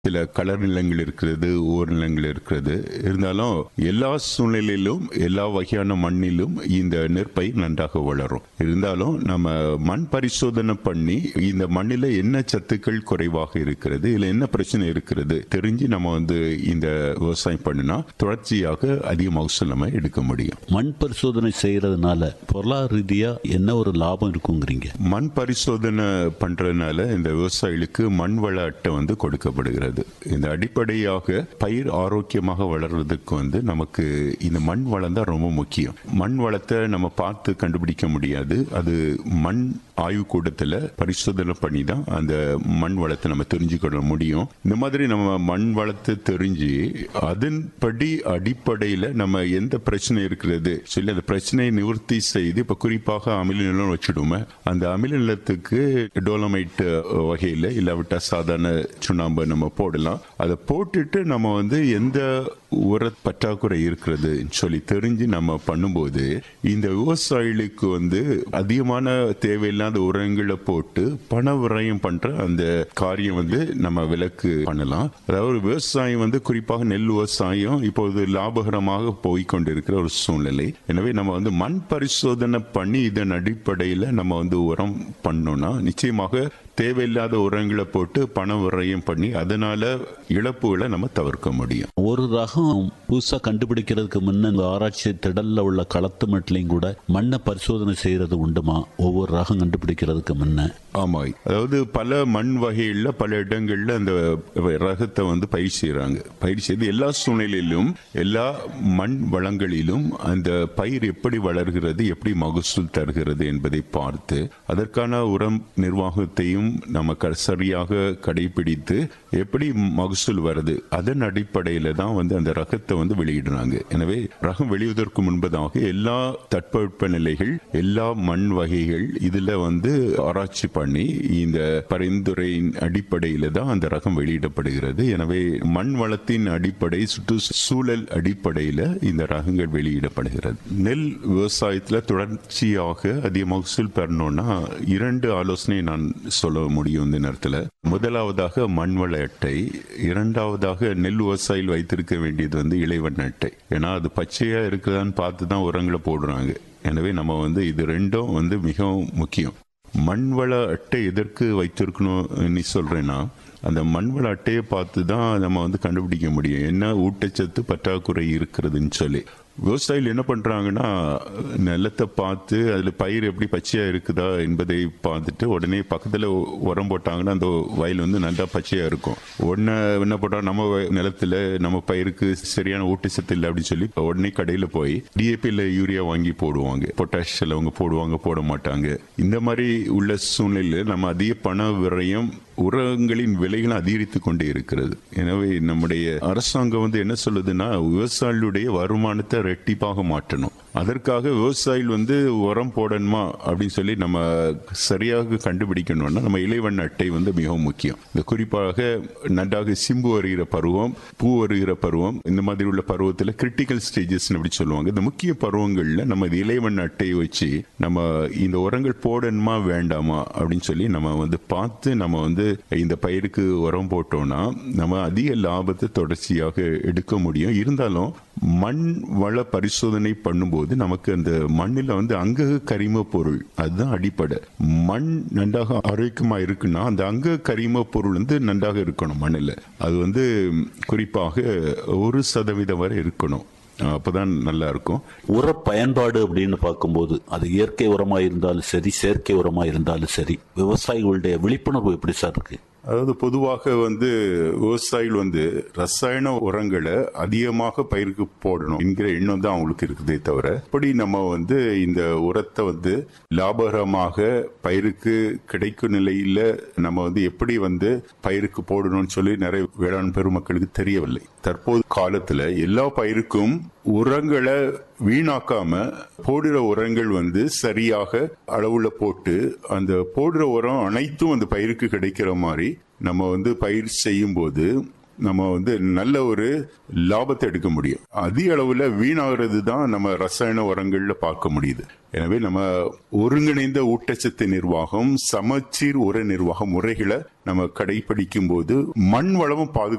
சில கலர் நிலங்கள் இருக்கிறது ஓர் நிலங்கள் இருக்கிறது இருந்தாலும் எல்லா சூழ்நிலையிலும் எல்லா வகையான மண்ணிலும் இந்த நெற்பயிர் நன்றாக வளரும் இருந்தாலும் நம்ம மண் பரிசோதனை பண்ணி இந்த மண்ணில் என்ன சத்துக்கள் குறைவாக இருக்கிறது இதுல என்ன பிரச்சனை இருக்கிறது தெரிஞ்சு நம்ம வந்து இந்த விவசாயம் பண்ணினா தொடர்ச்சியாக அதிக மகசூல் நம்ம எடுக்க முடியும் மண் பரிசோதனை செய்யறதுனால பொருளாதார ரீதியா என்ன ஒரு லாபம் இருக்குங்கிறீங்க மண் பரிசோதனை பண்றதுனால இந்த விவசாயிகளுக்கு மண் வள அட்டை வந்து கொடுக்கப்படுகிறது இந்த அடிப்படையாக பயிர் ஆரோக்கியமாக வளர்றதுக்கு வந்து நமக்கு இந்த மண் வளம் தான் ரொம்ப முக்கியம் மண் வளத்தை நம்ம பார்த்து கண்டுபிடிக்க முடியாது அது மண் ஆய்வுக்கூடத்தில் பரிசோதனை பண்ணி தான் அந்த மண் வளத்தை நம்ம தெரிஞ்சுக்கொள்ள முடியும் இந்த மாதிரி நம்ம மண் வளத்தை தெரிஞ்சு அதன்படி அடிப்படையில் நம்ம எந்த பிரச்சனை இருக்கிறது சொல்லி அந்த பிரச்சனையை நிவர்த்தி செய்து இப்ப குறிப்பாக அமில நிலம் வச்சுடுவோமே அந்த அமில நிலத்துக்கு டோலமைட் வகையில் இல்லாவிட்டா சாதாரண சுண்ணாம்பு நம்ம போடலாம் அதை போட்டுட்டு நம்ம வந்து எந்த உர பற்றாக்குறை இருக்கிறது சொல்லி தெரிஞ்சு நம்ம பண்ணும்போது இந்த விவசாயிகளுக்கு வந்து அதிகமான தேவையில்லாத உரங்களை போட்டு பண விரயம் பண்ற அந்த காரியம் வந்து நம்ம விலக்கு பண்ணலாம் அதாவது விவசாயம் வந்து குறிப்பாக நெல் விவசாயம் இப்போது லாபகரமாக போய்கொண்டிருக்கிற ஒரு சூழ்நிலை எனவே நம்ம வந்து மண் பரிசோதனை பண்ணி இதன் அடிப்படையில் நம்ம வந்து உரம் பண்ணோம்னா நிச்சயமாக தேவையில்லாத உரங்களை போட்டு பண விரயம் பண்ணி அதனால இழப்புகளை நம்ம தவிர்க்க முடியும் ஒரு ரகம் புதுசா கண்டுபிடிக்கிறதுக்கு முன்ன இந்த ஆராய்ச்சி திடல்ல உள்ள களத்து மட்டிலையும் கூட மண்ணை பரிசோதனை செய்யறது உண்டுமா ஒவ்வொரு ரகம் கண்டுபிடிக்கிறதுக்கு முன்ன ஆமா அதாவது பல மண் வகைகள்ல பல இடங்கள்ல அந்த ரகத்தை வந்து பயிர் செய்யறாங்க பயிர் செய்து எல்லா சூழ்நிலையிலும் எல்லா மண் வளங்களிலும் அந்த பயிர் எப்படி வளர்கிறது எப்படி மகசூல் தருகிறது என்பதை பார்த்து அதற்கான உரம் நிர்வாகத்தையும் நம்ம க- சரியாக கடைபிடித்து எப்படி மகசூல் வருது அதன் அடிப்படையில தான் வந்து அந்த ரகத்தை வந்து வெளியிடுறாங்க எனவே ரகம் வெளியிடுவதற்கு முன்பதாக எல்லா தட்பவெப்ப நிலைகள் எல்லா மண் வகைகள் இதுல வந்து ஆராய்ச்சி பண்ணி இந்த பரிந்துரையின் அடிப்படையில தான் அந்த ரகம் வெளியிடப்படுகிறது எனவே மண் வளத்தின் அடிப்படை சுற்றுச்சூழல் அடிப்படையில இந்த ரகங்கள் வெளியிடப்படுகிறது நெல் விவசாயத்துல தொடர்ச்சியாக அதிக மகசூல் பெறணும்னா இரண்டு ஆலோசனை நான் சொல்ல முடியும் இந்த நேரத்தில் முதலாவதாக மண்வள அட்டை இரண்டாவதாக நெல் விவசாயிகள் வைத்திருக்க வேண்டியது வந்து இலைவண்ண அட்டை ஏன்னா அது பச்சையா இருக்குதான்னு பார்த்து தான் உரங்களை போடுறாங்க எனவே நம்ம வந்து இது ரெண்டும் வந்து மிகவும் முக்கியம் மண்வள அட்டை எதற்கு வைத்திருக்கணும் நீ சொல்றேன்னா அந்த மண்வள அட்டையை பார்த்து தான் நம்ம வந்து கண்டுபிடிக்க முடியும் என்ன ஊட்டச்சத்து பற்றாக்குறை இருக்கிறதுன்னு சொல்லி விவசாயிகள் என்ன பண்றாங்கன்னா நிலத்தை பார்த்து அதுல பயிர் எப்படி பச்சையா இருக்குதா என்பதை பார்த்துட்டு உடனே பக்கத்துல உரம் போட்டாங்கன்னா அந்த வயல் வந்து நல்லா பச்சையா இருக்கும் உடனே என்ன பண்றா நம்ம வய- நிலத்துல நம்ம பயிருக்கு சரியான ஊட்டச்சத்து இல்லை அப்படின்னு சொல்லி உடனே கடையில போய் டிஏபி இல்ல யூரியா வாங்கி போடுவாங்க பொட்டாஷ் அவங்க போடுவாங்க போட மாட்டாங்க இந்த மாதிரி உள்ள சூழ்நிலையில நம்ம அதிக பண விரயம் உரங்களின் விலைகள் அதிகரித்து கொண்டே இருக்கிறது எனவே நம்முடைய அரசாங்கம் வந்து என்ன சொல்லுதுன்னா விவசாயிகளுடைய வருமானத்தை ரெட்டிப்பாக மாற்றணும் அதற்காக விவசாயிகள் வந்து உரம் போடணுமா அப்படின்னு சொல்லி நம்ம சரியாக கண்டுபிடிக்கணும்னா நம்ம இலைவண்ண அட்டை வந்து மிகவும் முக்கியம் இந்த குறிப்பாக நன்றாக சிம்பு வருகிற பருவம் பூ வருகிற பருவம் இந்த மாதிரி உள்ள பருவத்தில் கிரிட்டிக்கல் ஸ்டேஜஸ் அப்படி சொல்லுவாங்க இந்த முக்கிய பருவங்கள்ல நம்ம இந்த இலைவண்ண அட்டையை வச்சு நம்ம இந்த உரங்கள் போடணுமா வேண்டாமா அப்படின்னு சொல்லி நம்ம வந்து பார்த்து நம்ம வந்து இந்த பயிருக்கு உரம் போட்டோம்னா நம்ம அதிக லாபத்தை தொடர்ச்சியாக எடுக்க முடியும் இருந்தாலும் மண் வள பரிசோதனை பண்ணும்போது நமக்கு அந்த மண்ணில் வந்து அங்க கரிம பொருள் அதுதான் அடிப்படை மண் நன்றாக ஆரோக்கியமா இருக்குன்னா அந்த அங்க கரிம பொருள் வந்து நன்றாக இருக்கணும் மண்ணில் அது வந்து குறிப்பாக ஒரு சதவீதம் வரை இருக்கணும் அப்பதான் நல்லா இருக்கும் உர பயன்பாடு அப்படின்னு பார்க்கும்போது அது இயற்கை உரமா இருந்தாலும் சரி செயற்கை உரமா இருந்தாலும் சரி விவசாயிகளுடைய விழிப்புணர்வு எப்படி சார் இருக்கு அதாவது பொதுவாக வந்து விவசாயிகள் வந்து ரசாயன உரங்களை அதிகமாக பயிருக்கு போடணும் என்கிற எண்ணம் தான் அவங்களுக்கு இருக்குதே தவிர இப்படி நம்ம வந்து இந்த உரத்தை வந்து லாபகரமாக பயிருக்கு கிடைக்கும் நிலையில நம்ம வந்து எப்படி வந்து பயிருக்கு போடணும்னு சொல்லி நிறைய வேளாண் பெருமக்களுக்கு தெரியவில்லை தற்போது காலத்துல எல்லா பயிருக்கும் உரங்களை வீணாக்காம போடுற உரங்கள் வந்து சரியாக அளவுல போட்டு அந்த போடுற உரம் அனைத்தும் அந்த பயிருக்கு கிடைக்கிற மாதிரி நம்ம வந்து பயிர் செய்யும் போது நம்ம வந்து நல்ல ஒரு லாபத்தை எடுக்க முடியும் அதிக அளவுல வீணாகிறது தான் நம்ம ரசாயன உரங்கள்ல பார்க்க முடியுது எனவே நம்ம ஒருங்கிணைந்த ஊட்டச்சத்து நிர்வாகம் சமச்சீர் உர நிர்வாக முறைகளை நம்ம கடைபிடிக்கும் போது மண் வளமும் பாதுகாப்பு